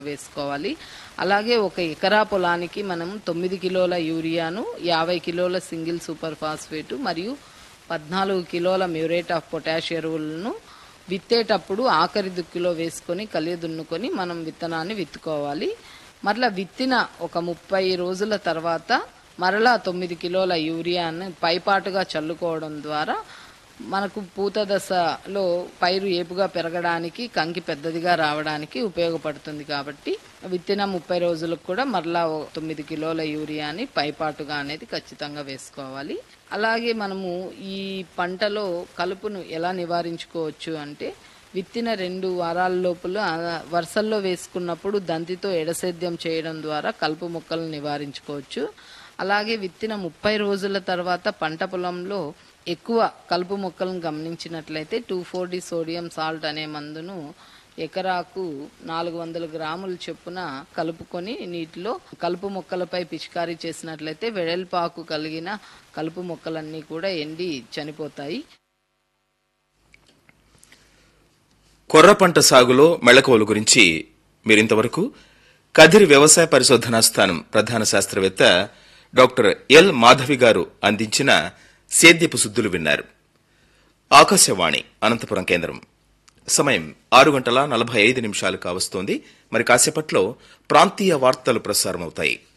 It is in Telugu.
వేసుకోవాలి అలాగే ఒక ఎకరా పొలానికి మనం తొమ్మిది కిలోల యూరియాను యాభై కిలోల సింగిల్ సూపర్ ఫాస్ఫేట్ మరియు పద్నాలుగు కిలోల మ్యూరేట్ ఆఫ్ పొటాష్ ఎరువులను విత్తేటప్పుడు ఆఖరి దుక్కిలో వేసుకొని కలియ దున్నుకొని మనం విత్తనాన్ని విత్తుకోవాలి మరలా విత్తిన ఒక ముప్పై రోజుల తర్వాత మరలా తొమ్మిది కిలోల యూరియాను పైపాటుగా చల్లుకోవడం ద్వారా మనకు పూత దశలో పైరు ఏపుగా పెరగడానికి కంకి పెద్దదిగా రావడానికి ఉపయోగపడుతుంది కాబట్టి విత్తిన ముప్పై రోజులకు కూడా మరలా ఓ తొమ్మిది కిలోల యూరియాని పైపాటుగా అనేది ఖచ్చితంగా వేసుకోవాలి అలాగే మనము ఈ పంటలో కలుపును ఎలా నివారించుకోవచ్చు అంటే విత్తిన రెండు వారాల లోపల ఆ, వరుసల్లో వేసుకున్నప్పుడు దంతితో ఎడసేద్యం చేయడం ద్వారా కలుపు మొక్కలను నివారించుకోవచ్చు అలాగే విత్తిన ముప్పై రోజుల తర్వాత పంట పొలంలో ఎక్కువ కలుపు మొక్కలను గమనించినట్లయితే two four D sodium salt అనే మందును ఎకరాకు నాలుగు వందల గ్రాముల చొప్పున కలుపుకొని నీటిలో కలుపు మొక్కలపై పిచికారీ చేసినట్లయితే వెడల్పాకు కలిగిన కలుపు మొక్కలన్నీ కూడా ఎండి చనిపోతాయి కొర్ర పంట సాగులో మెళకువల గురించి మీరింతవరకు కదిరి వ్యవసాయ పరిశోధనా స్థానం ప్రధాన శాస్త్రవేత్త డాక్టర్ ఎల్ మాధవి గారు అందించిన సేద్యపు సుద్దులు విన్నారు ఆకాశవాణి అనంతపురం కేంద్రం సమయం ఆరు గంటల నలభై ఐదు నిమిషాలు కావస్తోంది మరి కాసేపట్లో ప్రాంతీయ వార్తలు ప్రసారమవుతాయి